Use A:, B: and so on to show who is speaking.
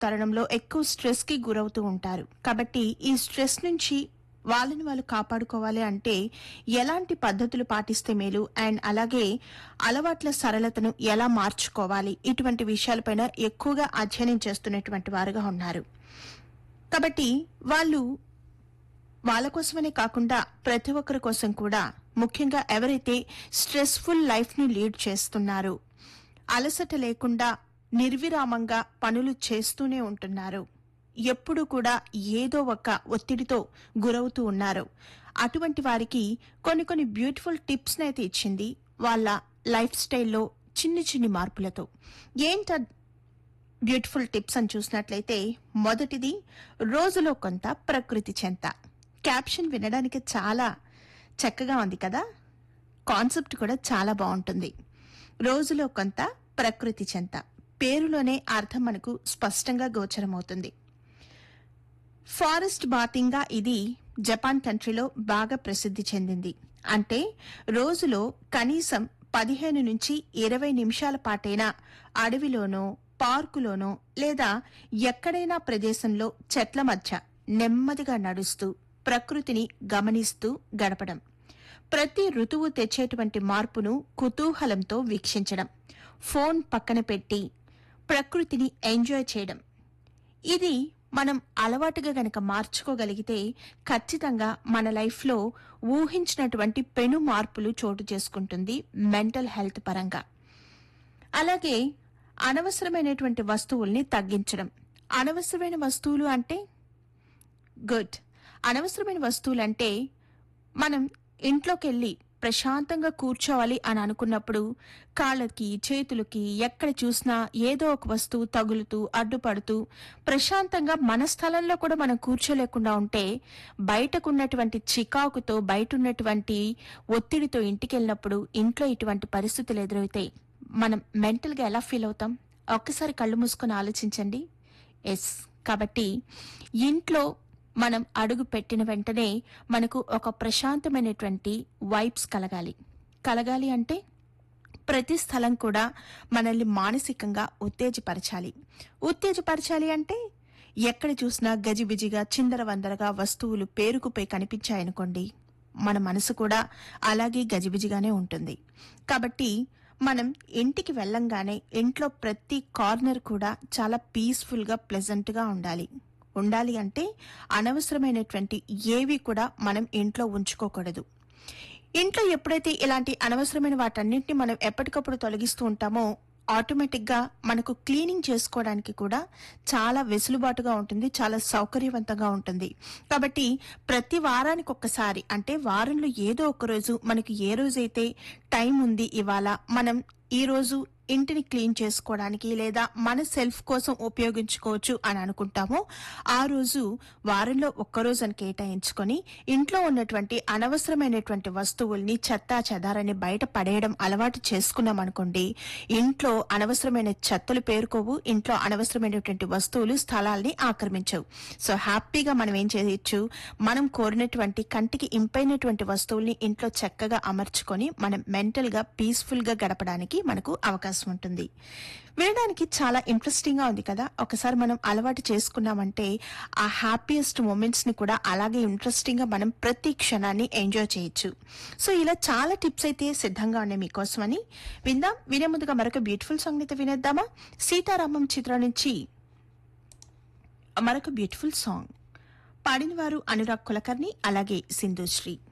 A: తరుణంలో ఎక్కువ స్ట్రెస్ కి గురవుతూ ఉంటారు కాబట్టి ఈ స్ట్రెస్ నుంచి వాళ్ళని వాళ్ళు కాపాడుకోవాలి అంటే ఎలాంటి పద్ధతులు పాటిస్తే మేలు అండ్ అలాగే అలవాట్ల సరళతను ఎలా మార్చుకోవాలి ఇటువంటి విషయాలపైన ఎక్కువగా అధ్యయనం చేస్తున్నటువంటి వారుగా ఉన్నారు కాబట్టి వాళ్ళు వాళ్ళ కోసమనే కాకుండా ప్రతి ఒక్కరి కోసం కూడా ముఖ్యంగా ఎవరైతే స్ట్రెస్ఫుల్ లైఫ్ ని లీడ్ చేస్తున్నారో అలసట లేకుండా నిర్విరామంగా పనులు చేస్తూనే ఉంటున్నారు ఎప్పుడు కూడా ఏదో ఒక ఒత్తిడితో గురవుతూ ఉన్నారు అటువంటి వారికి కొన్ని కొన్ని బ్యూటిఫుల్ టిప్స్ అయితే ఇచ్చింది వాళ్ళ లైఫ్ స్టైల్లో చిన్ని చిన్ని మార్పులతో ఏంట బ్యూటిఫుల్ టిప్స్ అని చూసినట్లయితే మొదటిది రోజులో కొంత ప్రకృతి చెంత క్యాప్షన్ వినడానికి చాలా చక్కగా ఉంది కదా కాన్సెప్ట్ కూడా చాలా బాగుంటుంది రోజులో కొంత ప్రకృతి చెంత పేరులోనే అర్థం మనకు స్పష్టంగా గోచరమవుతుంది ఫారెస్ట్ బాతింగ్ గా ఇది జపాన్ కంట్రీలో బాగా ప్రసిద్ధి చెందింది అంటే రోజులో కనీసం పదిహేను నుంచి ఇరవై నిమిషాల పాటైనా అడవిలోనో పార్కులోనో లేదా ఎక్కడైనా ప్రదేశంలో చెట్ల మధ్య నెమ్మదిగా నడుస్తూ ప్రకృతిని గమనిస్తూ గడపడం ప్రతి ఋతువు తెచ్చేటువంటి మార్పును కుతూహలంతో వీక్షించడం ఫోన్ పక్కన పెట్టి ప్రకృతిని ఎంజాయ్ చేయడం ఇది మనం అలవాటుగా గనక మార్చుకోగలిగితే ఖచ్చితంగా మన లైఫ్లో ఊహించినటువంటి పెను మార్పులు చోటు చేసుకుంటుంది మెంటల్ హెల్త్ పరంగా అలాగే అనవసరమైనటువంటి వస్తువుల్ని తగ్గించడం అనవసరమైన వస్తువులు అంటే గుడ్ అనవసరమైన వస్తువులంటే మనం ఇంట్లోకి వెళ్ళి ప్రశాంతంగా కూర్చోవాలి అని అనుకున్నప్పుడు కాళ్ళకి చేతులకి ఎక్కడ చూసినా ఏదో ఒక వస్తువు తగులుతూ అడ్డుపడుతూ ప్రశాంతంగా మన స్థలంలో కూడా మనం కూర్చోలేకుండా ఉంటే బయటకున్నటువంటి చికాకుతో బయట ఉన్నటువంటి ఒత్తిడితో ఇంటికి వెళ్ళినప్పుడు ఇంట్లో ఇటువంటి పరిస్థితులు ఎదురవుతాయి మనం మెంటల్గా ఎలా ఫీల్ అవుతాం ఒక్కసారి కళ్ళు మూసుకొని ఆలోచించండి ఎస్ కాబట్టి ఇంట్లో మనం అడుగు పెట్టిన వెంటనే మనకు ఒక ప్రశాంతమైనటువంటి వైబ్స్ కలగాలి కలగాలి అంటే ప్రతి స్థలం కూడా మనల్ని మానసికంగా ఉత్తేజపరచాలి ఉత్తేజపరచాలి అంటే ఎక్కడ చూసినా గజిబిజిగా చిందరవందరగా వస్తువులు పేరుకుపోయి కనిపించాయనుకోండి మన మనసు కూడా అలాగే గజిబిజిగానే ఉంటుంది కాబట్టి మనం ఇంటికి వెళ్ళంగానే ఇంట్లో ప్రతి కార్నర్ కూడా చాలా పీస్ఫుల్గా ప్లెజెంట్గా ఉండాలి ఉండాలి అంటే అనవసరమైనటువంటి ఏవి కూడా మనం ఇంట్లో ఉంచుకోకూడదు ఇంట్లో ఎప్పుడైతే ఇలాంటి అనవసరమైన వాటన్నింటినీ మనం ఎప్పటికప్పుడు తొలగిస్తూ ఉంటామో ఆటోమేటిక్ గా మనకు క్లీనింగ్ చేసుకోవడానికి కూడా చాలా వెసులుబాటుగా ఉంటుంది చాలా సౌకర్యవంతంగా ఉంటుంది కాబట్టి ప్రతి వారానికి ఒక్కసారి అంటే వారంలో ఏదో ఒక రోజు మనకి ఏ రోజైతే టైం ఉంది ఇవాళ మనం ఈ రోజు ఇంటిని క్లీన్ చేసుకోవడానికి లేదా మన సెల్ఫ్ కోసం ఉపయోగించుకోవచ్చు అని అనుకుంటామో ఆ రోజు వారంలో ఒక్కరోజు అని కేటాయించుకొని ఇంట్లో ఉన్నటువంటి అనవసరమైనటువంటి వస్తువుల్ని చెత్తా చెదారని బయట పడేయడం అలవాటు చేసుకున్నాం అనుకోండి ఇంట్లో అనవసరమైన చెత్తలు పేరుకోవు ఇంట్లో అనవసరమైనటువంటి వస్తువులు స్థలాల్ని ఆక్రమించవు సో హ్యాపీగా మనం ఏం చేయొచ్చు మనం కోరినటువంటి కంటికి ఇంపైనటువంటి వస్తువుల్ని ఇంట్లో చక్కగా అమర్చుకొని మనం మెంటల్ గా పీస్ఫుల్ గా గడపడానికి మనకు అవకాశం ఉంటుంది వినడానికి చాలా ఇంట్రెస్టింగ్ గా ఉంది కదా ఒకసారి మనం అలవాటు చేసుకున్నామంటే ఆ హ్యాపీయెస్ట్ మూమెంట్స్ ని కూడా అలాగే ఇంట్రెస్టింగ్ గా మనం ప్రతి క్షణాన్ని ఎంజాయ్ చేయొచ్చు సో ఇలా చాలా టిప్స్ అయితే సిద్ధంగా ఉన్నాయి మీకోసమని విందాం వినే ముందుగా మరొక బ్యూటిఫుల్ సాంగ్ అయితే వినేద్దామా సీతారామం చిత్రం నుంచి మరొక బ్యూటిఫుల్ సాంగ్ పాడిన వారు అనురాగ్ కులకర్ణి అలాగే సింధుశ్రీ